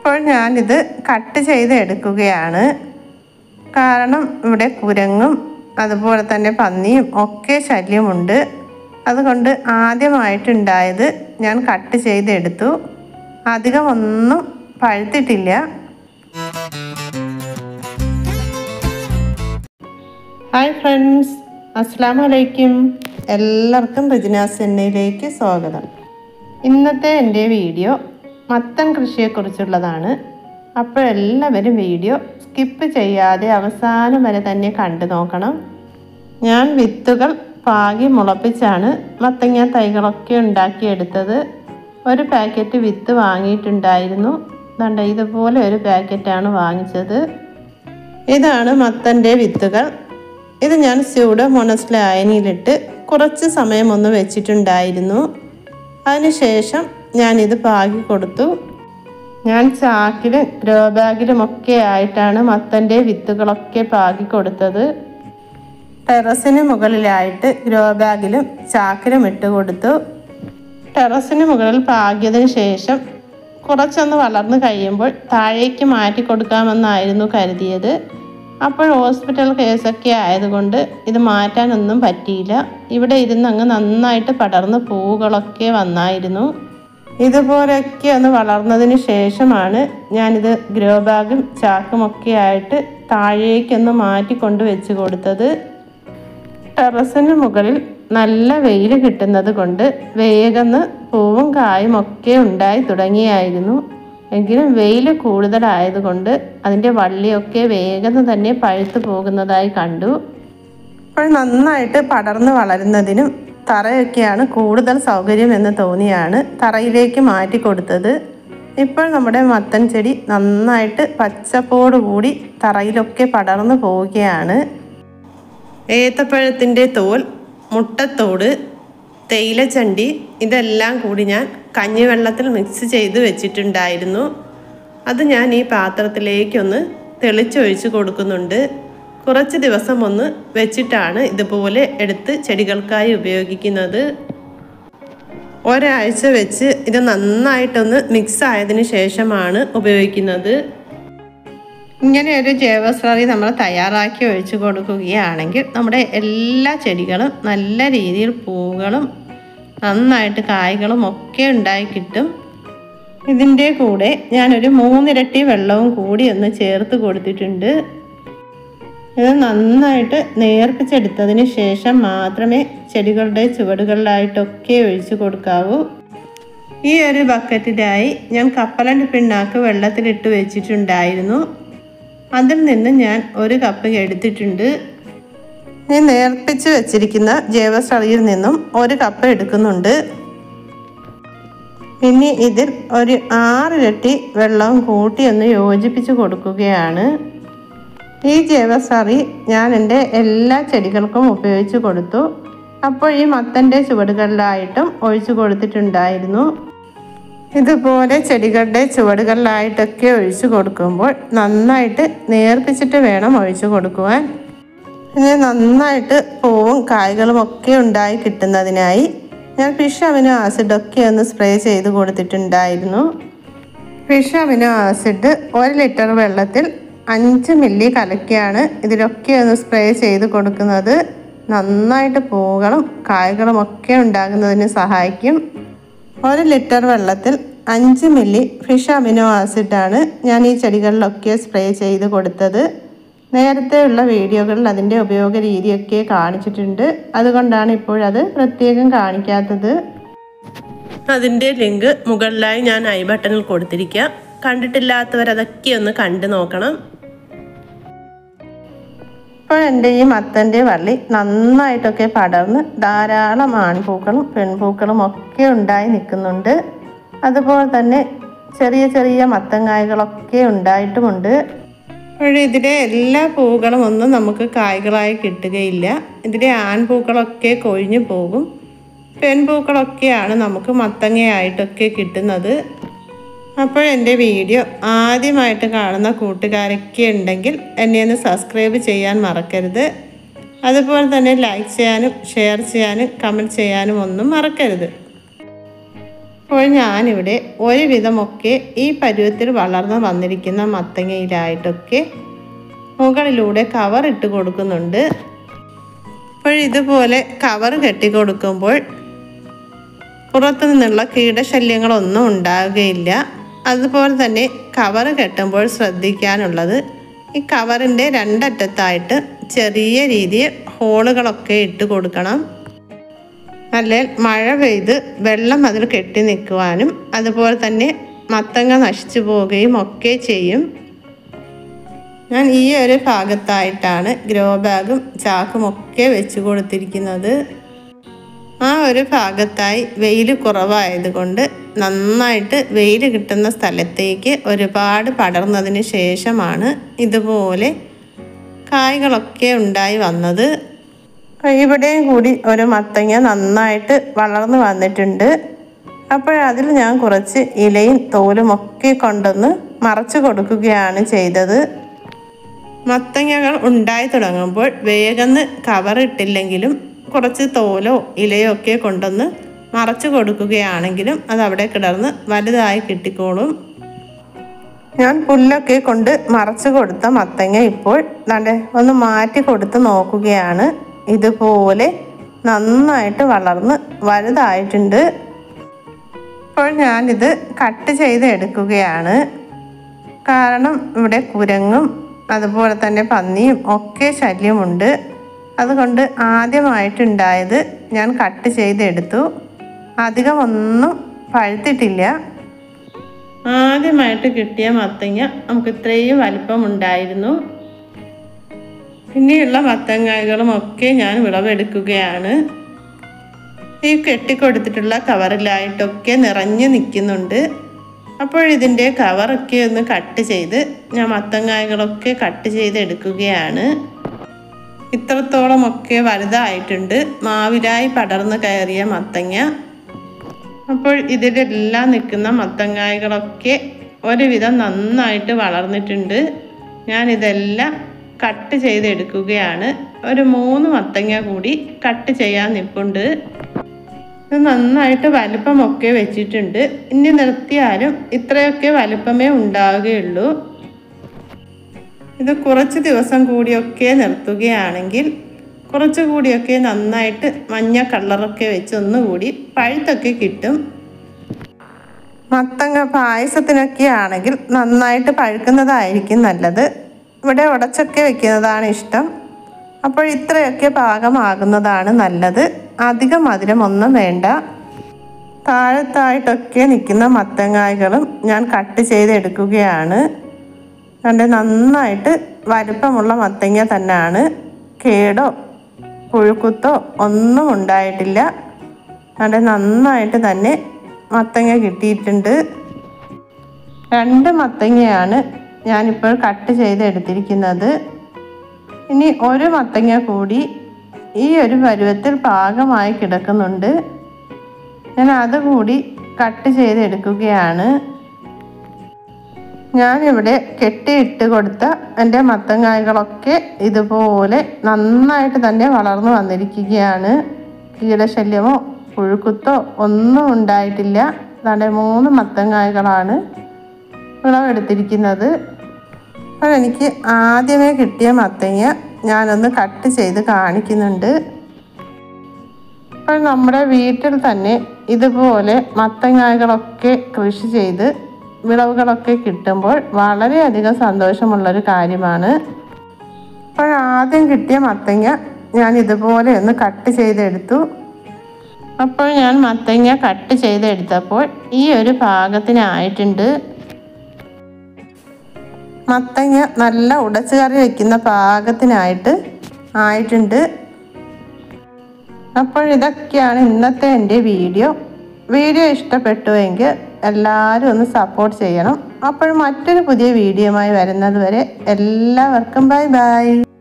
ഇപ്പോൾ ഞാനിത് കട്ട് ചെയ്ത് എടുക്കുകയാണ് കാരണം ഇവിടെ കുരങ്ങും അതുപോലെ തന്നെ പന്നിയും ഒക്കെ ശല്യമുണ്ട് അതുകൊണ്ട് ആദ്യമായിട്ടുണ്ടായത് ഞാൻ കട്ട് ചെയ്തെടുത്തു അധികം ഒന്നും പഴുത്തിട്ടില്ല ഹായ് ഫ്രണ്ട്സ് അസ്സാം വലൈക്കും എല്ലാവർക്കും റിജിനാസ് എണ്ണയിലേക്ക് സ്വാഗതം ഇന്നത്തെ എൻ്റെ വീഡിയോ മത്തൻ കൃഷിയെക്കുറിച്ചുള്ളതാണ് അപ്പോൾ എല്ലാവരും വീഡിയോ സ്കിപ്പ് ചെയ്യാതെ അവസാനം വരെ തന്നെ കണ്ടു നോക്കണം ഞാൻ വിത്തുകൾ പാകി മുളപ്പിച്ചാണ് മത്തങ്ങ തൈകളൊക്കെ ഉണ്ടാക്കിയെടുത്തത് ഒരു പാക്കറ്റ് വിത്ത് വാങ്ങിയിട്ടുണ്ടായിരുന്നു ദണ്ട ഇതുപോലെ ഒരു പാക്കറ്റാണ് വാങ്ങിച്ചത് ഇതാണ് മത്തൻ്റെ വിത്തുകൾ ഇത് ഞാൻ സ്യൂഡോമോണസ് ലായനിയിലിട്ട് കുറച്ച് സമയം ഒന്ന് വെച്ചിട്ടുണ്ടായിരുന്നു അതിനുശേഷം ഞാനിത് പാകി കൊടുത്തു ഞാൻ ചാക്കിലും ഗ്രോ ബാഗിലും ഒക്കെ ആയിട്ടാണ് മത്തൻ്റെ വിത്തുകളൊക്കെ പാകി കൊടുത്തത് ടെറസിന് മുകളിലായിട്ട് ഗ്രോ ബാഗിലും ചാക്കിലും ഇട്ട് കൊടുത്തു ടെറസിന് മുകളിൽ പാകിയതിന് ശേഷം കുറച്ചൊന്ന് വളർന്നു കഴിയുമ്പോൾ താഴേക്ക് മാറ്റി കൊടുക്കാമെന്നായിരുന്നു കരുതിയത് അപ്പോൾ ഹോസ്പിറ്റൽ കേസൊക്കെ ആയതുകൊണ്ട് ഇത് മാറ്റാനൊന്നും പറ്റിയില്ല ഇവിടെ ഇരുന്ന് അങ്ങ് നന്നായിട്ട് പടർന്ന് പൂവുകളൊക്കെ വന്നായിരുന്നു ഇതുപോലെയൊക്കെ ഒന്ന് വളർന്നതിന് ശേഷമാണ് ഞാനിത് ഗ്രോ ബാഗും ചാക്കുമൊക്കെ ആയിട്ട് താഴേക്കൊന്ന് മാറ്റി കൊണ്ട് വെച്ച് കൊടുത്തത് ടെറസിന് മുകളിൽ നല്ല വെയിൽ കിട്ടുന്നത് കൊണ്ട് വേഗം പൂവും കായും ഒക്കെ ഉണ്ടായി തുടങ്ങിയായിരുന്നു എങ്കിലും വെയിൽ കൂടുതലായതുകൊണ്ട് അതിൻ്റെ വള്ളിയൊക്കെ വേഗം തന്നെ പഴുത്തു പോകുന്നതായി കണ്ടു അപ്പോൾ നന്നായിട്ട് പടർന്ന് വളരുന്നതിനും തറയൊക്കെയാണ് കൂടുതൽ സൗകര്യം എന്ന് തോന്നിയാണ് തറയിലേക്ക് മാറ്റി കൊടുത്തത് ഇപ്പോൾ നമ്മുടെ മത്തൻ ചെടി നന്നായിട്ട് പച്ചപ്പോടുകൂടി തറയിലൊക്കെ പടർന്നു പോവുകയാണ് ഏത്തപ്പഴത്തിൻ്റെ തോൽ മുട്ടത്തോട് തേയിലച്ചണ്ടി ഇതെല്ലാം കൂടി ഞാൻ കഞ്ഞിവെള്ളത്തിൽ മിക്സ് ചെയ്ത് വെച്ചിട്ടുണ്ടായിരുന്നു അത് ഞാൻ ഈ പാത്രത്തിലേക്കൊന്ന് തെളിച്ചൊഴിച്ച് കൊടുക്കുന്നുണ്ട് കുറച്ച് ദിവസം ഒന്ന് വെച്ചിട്ടാണ് ഇതുപോലെ എടുത്ത് ചെടികൾക്കായി ഉപയോഗിക്കുന്നത് ഒരാഴ്ച വെച്ച് ഇത് നന്നായിട്ടൊന്ന് മിക്സ് ആയതിന് ശേഷമാണ് ഉപയോഗിക്കുന്നത് ഇങ്ങനെ ഒരു ജൈവസ്ലറി നമ്മൾ തയ്യാറാക്കി ഒഴിച്ചു കൊടുക്കുകയാണെങ്കിൽ നമ്മുടെ എല്ലാ ചെടികളും നല്ല രീതിയിൽ പൂവുകളും നന്നായിട്ട് കായ്കളും ഒക്കെ ഉണ്ടായി കിട്ടും ഇതിൻ്റെ കൂടെ ഞാനൊരു മൂന്നിരട്ടി വെള്ളവും കൂടി ഒന്ന് ചേർത്ത് കൊടുത്തിട്ടുണ്ട് ഇത് നന്നായിട്ട് നേർപ്പിച്ചെടുത്തതിന് ശേഷം മാത്രമേ ചെടികളുടെ ചുവടുകളിലായിട്ടൊക്കെ ഒഴിച്ചു കൊടുക്കാവൂ ഈ ഒരു ബക്കറ്റിലായി ഞാൻ കപ്പലണ്ടി പിണ്ണാക്ക് വെള്ളത്തിലിട്ട് വെച്ചിട്ടുണ്ടായിരുന്നു അതിൽ നിന്ന് ഞാൻ ഒരു കപ്പ് എടുത്തിട്ടുണ്ട് ഈ നേർപ്പിച്ച് വെച്ചിരിക്കുന്ന ജൈവസ്ലറിയിൽ നിന്നും ഒരു കപ്പ് എടുക്കുന്നുണ്ട് ഇനി ഇതിൽ ഒരു ആറിരട്ടി വെള്ളം കൂട്ടി ഒന്ന് യോജിപ്പിച്ച് കൊടുക്കുകയാണ് ഈ ജൈവസ്ലറി ഞാൻ എൻ്റെ എല്ലാ ചെടികൾക്കും ഉപയോഗിച്ച് കൊടുത്തു അപ്പോൾ ഈ മത്തൻ്റെ ചുവടുകളിലായിട്ടും ഒഴിച്ചു കൊടുത്തിട്ടുണ്ടായിരുന്നു ഇതുപോലെ ചെടികളുടെ ചുവടുകളിലായിട്ടൊക്കെ ഒഴിച്ചു കൊടുക്കുമ്പോൾ നന്നായിട്ട് നേർപ്പിച്ചിട്ട് വേണം ഒഴിച്ചു കൊടുക്കുവാൻ പിന്നെ നന്നായിട്ട് പൂവും കായ്കളും ഒക്കെ ഉണ്ടായി കിട്ടുന്നതിനായി ഞാൻ ഫിഷ് അമിനോ ആസിഡൊക്കെ ഒന്ന് സ്പ്രേ ചെയ്ത് കൊടുത്തിട്ടുണ്ടായിരുന്നു ഫിഷ് അമിനോ ആസിഡ് ഒരു ലിറ്റർ വെള്ളത്തിൽ അഞ്ച് മില്ലി കലക്കിയാണ് ഇതിലൊക്കെ ഒന്ന് സ്പ്രേ ചെയ്ത് കൊടുക്കുന്നത് നന്നായിട്ട് പൂവുകളും കായ്കളും ഒക്കെ ഉണ്ടാകുന്നതിന് സഹായിക്കും ഒരു ലിറ്റർ വെള്ളത്തിൽ അഞ്ച് മില്ലി ഫിഷ് അമിനോ ആസിഡാണ് ഞാൻ ഈ ചെടികളിലൊക്കെ സ്പ്രേ ചെയ്ത് കൊടുത്തത് നേരത്തെയുള്ള വീഡിയോകളിൽ അതിൻ്റെ ഉപയോഗ രീതിയൊക്കെ കാണിച്ചിട്ടുണ്ട് അതുകൊണ്ടാണ് ഇപ്പോഴത് പ്രത്യേകം കാണിക്കാത്തത് അതിൻ്റെ ലിങ്ക് മുകളിലായി ഞാൻ ഐ ബട്ടണിൽ കൊടുത്തിരിക്കുക കണ്ടിട്ടില്ലാത്തവർ അതൊക്കെ ഒന്ന് കണ്ടു നോക്കണം ഇപ്പോൾ എൻ്റെ ഈ മത്തൻ്റെ വള്ളി നന്നായിട്ടൊക്കെ പടർന്ന് ധാരാളം ആൺപൂക്കളും പെൺപൂക്കളും ഒക്കെ ഉണ്ടായി നിൽക്കുന്നുണ്ട് അതുപോലെ തന്നെ ചെറിയ ചെറിയ മത്തങ്ങായ്കളൊക്കെ ഉണ്ടായിട്ടുമുണ്ട് പക്ഷേ ഇതിലെ എല്ലാ പൂക്കളും ഒന്നും നമുക്ക് കായ്കളായി കിട്ടുകയില്ല ഇതിലെ ആൺപൂക്കളൊക്കെ കൊഴിഞ്ഞു പോകും പെൺപൂക്കളൊക്കെയാണ് നമുക്ക് മത്തങ്ങയായിട്ടൊക്കെ കിട്ടുന്നത് അപ്പോൾ എൻ്റെ വീഡിയോ ആദ്യമായിട്ട് കാണുന്ന കൂട്ടുകാരൊക്കെ ഉണ്ടെങ്കിൽ എന്നെ ഒന്ന് സബ്സ്ക്രൈബ് ചെയ്യാൻ മറക്കരുത് അതുപോലെ തന്നെ ലൈക്ക് ചെയ്യാനും ഷെയർ ചെയ്യാനും കമൻറ്റ് ചെയ്യാനും ഒന്നും മറക്കരുത് അപ്പോൾ ഞാനിവിടെ ഒരുവിധമൊക്കെ ഈ പരുവത്തിൽ വളർന്നു വന്നിരിക്കുന്ന മത്തങ്ങയിലായിട്ടൊക്കെ മുകളിലൂടെ കവർ ഇട്ട് കൊടുക്കുന്നുണ്ട് അപ്പോൾ ഇതുപോലെ കവർ കെട്ടി കൊടുക്കുമ്പോൾ പുറത്തു നിന്നുള്ള കീടശല്യങ്ങളൊന്നും ഉണ്ടാവുകയില്ല അതുപോലെ തന്നെ കവർ കെട്ടുമ്പോൾ ശ്രദ്ധിക്കാനുള്ളത് ഈ കവറിൻ്റെ രണ്ടറ്റത്തായിട്ട് ചെറിയ രീതിയിൽ ഹോളുകളൊക്കെ ഇട്ട് കൊടുക്കണം അല്ലെങ്കിൽ മഴ പെയ്ത് വെള്ളം അതിൽ കെട്ടി നിൽക്കുവാനും അതുപോലെ തന്നെ മത്തങ്ങ നശിച്ചു പോവുകയും ഒക്കെ ചെയ്യും ഞാൻ ഈ ഒരു ഭാഗത്തായിട്ടാണ് ഗ്രോ ബാഗും ചാക്കും ഒക്കെ വെച്ച് കൊടുത്തിരിക്കുന്നത് ആ ഒരു ഭാഗത്തായി വെയിൽ കുറവായതുകൊണ്ട് നന്നായിട്ട് വെയിൽ കിട്ടുന്ന സ്ഥലത്തേക്ക് ഒരുപാട് പടർന്നതിന് ശേഷമാണ് ഇതുപോലെ കായ്കളൊക്കെ ഉണ്ടായി വന്നത് ഇവിടെയും കൂടി ഒരു മത്തങ്ങ നന്നായിട്ട് വളർന്നു വന്നിട്ടുണ്ട് അപ്പോഴതിൽ ഞാൻ കുറച്ച് ഇലയും തോലും ഒക്കെ കൊണ്ടൊന്ന് മറച്ചു കൊടുക്കുകയാണ് ചെയ്തത് മത്തങ്ങകൾ ഉണ്ടായി തുടങ്ങുമ്പോൾ വേഗം കവറിട്ടില്ലെങ്കിലും കുറച്ച് തോലോ ഇലയോ ഒക്കെ കൊണ്ടൊന്ന് മറച്ചു കൊടുക്കുകയാണെങ്കിലും അത് അവിടെ കിടന്ന് വലുതായി കിട്ടിക്കോളും ഞാൻ പുല്ലൊക്കെ കൊണ്ട് മറച്ചു കൊടുത്ത മത്തങ്ങ ഇപ്പോൾ ദാണ്ടെ ഒന്ന് മാറ്റി കൊടുത്ത് നോക്കുകയാണ് ഇതുപോലെ നന്നായിട്ട് വളർന്ന് വലുതായിട്ടുണ്ട് ഇപ്പോൾ ഞാനിത് കട്ട് ചെയ്ത് എടുക്കുകയാണ് കാരണം ഇവിടെ കുരങ്ങും അതുപോലെ തന്നെ പന്നിയും ഒക്കെ ശല്യമുണ്ട് അതുകൊണ്ട് ആദ്യമായിട്ടുണ്ടായത് ഞാൻ കട്ട് ചെയ്തെടുത്തു അധികം ഒന്നും പഴുത്തിട്ടില്ല ആദ്യമായിട്ട് കിട്ടിയ മത്തങ്ങ നമുക്ക് ഇത്രയും വലിപ്പമുണ്ടായിരുന്നു ഇനിയുള്ള മത്തങ്ങായ്കളും ഒക്കെ ഞാൻ വിളവെടുക്കുകയാണ് ഈ കെട്ടിക്കൊടുത്തിട്ടുള്ള കവറിലായിട്ടൊക്കെ നിറഞ്ഞു നിൽക്കുന്നുണ്ട് അപ്പോൾ ഇതിൻ്റെ കവറൊക്കെ ഒന്ന് കട്ട് ചെയ്ത് ഞാൻ മത്തങ്ങായകളൊക്കെ കട്ട് ചെയ്ത് എടുക്കുകയാണ് ഇത്രത്തോളമൊക്കെ വലുതായിട്ടുണ്ട് മാവിലായി പടർന്നു കയറിയ മത്തങ്ങ അപ്പോൾ ഇതിലെല്ലാം നിൽക്കുന്ന മത്തങ്ങായകളൊക്കെ ഒരുവിധം നന്നായിട്ട് വളർന്നിട്ടുണ്ട് ഞാനിതെല്ലാം കട്ട് ചെയ്തെടുക്കുകയാണ് ഒരു മൂന്ന് മത്തങ്ങ കൂടി കട്ട് ചെയ്യാൻ നിൽപ്പുണ്ട് ഇത് നന്നായിട്ട് വലിപ്പമൊക്കെ വെച്ചിട്ടുണ്ട് ഇനി നിർത്തിയാലും ഇത്രയൊക്കെ വലിപ്പമേ ഉണ്ടാവുകയുള്ളൂ ഇത് കുറച്ച് ദിവസം കൂടിയൊക്കെ നിർത്തുകയാണെങ്കിൽ കുറച്ചുകൂടിയൊക്കെ നന്നായിട്ട് മഞ്ഞ കളറൊക്കെ വെച്ച് ഒന്നുകൂടി പഴുത്തൊക്കെ കിട്ടും മത്തങ്ങ പായസത്തിനൊക്കെ ആണെങ്കിൽ നന്നായിട്ട് പഴുക്കുന്നതായിരിക്കും നല്ലത് ഇവിടെ ഉടച്ചൊക്കെ വെക്കുന്നതാണ് ഇഷ്ടം അപ്പോൾ ഇത്രയൊക്കെ പാകമാകുന്നതാണ് നല്ലത് അധികം മധുരം ഒന്നും വേണ്ട താഴത്തായിട്ടൊക്കെ നിൽക്കുന്ന മത്തങ്ങായ്കളും ഞാൻ കട്ട് ചെയ്തെടുക്കുകയാണ് കണ്ട് നന്നായിട്ട് വലുപ്പമുള്ള മത്തങ്ങ തന്നെയാണ് കേടോ പുഴുക്കുത്തോ ഒന്നും ഉണ്ടായിട്ടില്ല കണ്ട് നന്നായിട്ട് തന്നെ മത്തങ്ങ കിട്ടിയിട്ടുണ്ട് രണ്ട് മത്തങ്ങയാണ് ഞാനിപ്പോൾ കട്ട് ചെയ്ത് എടുത്തിരിക്കുന്നത് ഇനി ഒരു മത്തങ്ങ കൂടി ഈ ഒരു പരുവത്തിൽ പാകമായി കിടക്കുന്നുണ്ട് ഞാൻ അതുകൂടി കട്ട് ചെയ്ത് എടുക്കുകയാണ് ഞാനിവിടെ കെട്ടിയിട്ട് കൊടുത്ത എൻ്റെ മത്തങ്ങായകളൊക്കെ ഇതുപോലെ നന്നായിട്ട് തന്നെ വളർന്നു വന്നിരിക്കുകയാണ് കീടശല്യമോ പുഴുക്കുത്തോ ഒന്നും ഉണ്ടായിട്ടില്ല അതാണ്ട് മൂന്ന് മത്തങ്ങായകളാണ് വിളവെടുത്തിരിക്കുന്നത് അപ്പോൾ എനിക്ക് ആദ്യമേ കിട്ടിയ മത്തങ്ങ ഞാനൊന്ന് കട്ട് ചെയ്ത് കാണിക്കുന്നുണ്ട് അപ്പോൾ നമ്മുടെ വീട്ടിൽ തന്നെ ഇതുപോലെ മത്തങ്ങായകളൊക്കെ കൃഷി ചെയ്ത് വിളവുകളൊക്കെ കിട്ടുമ്പോൾ വളരെയധികം സന്തോഷമുള്ളൊരു കാര്യമാണ് അപ്പോൾ ആദ്യം കിട്ടിയ മത്തങ്ങ ഞാൻ ഇതുപോലെ ഒന്ന് കട്ട് ചെയ്തെടുത്തു അപ്പോൾ ഞാൻ മത്തങ്ങ കട്ട് ചെയ്തെടുത്തപ്പോൾ ഈ ഒരു പാകത്തിനായിട്ടുണ്ട് മത്തങ്ങ നല്ല ഉടച്ചു കറി വയ്ക്കുന്ന പാകത്തിനായിട്ട് ആയിട്ടുണ്ട് അപ്പോൾ ഇതൊക്കെയാണ് ഇന്നത്തെ എൻ്റെ വീഡിയോ വീഡിയോ ഇഷ്ടപ്പെട്ടുവെങ്കിൽ എല്ലാവരും ഒന്ന് സപ്പോർട്ട് ചെയ്യണം അപ്പോൾ മറ്റൊരു പുതിയ വീഡിയോയുമായി വരുന്നത് വരെ എല്ലാവർക്കും ബൈ ബൈ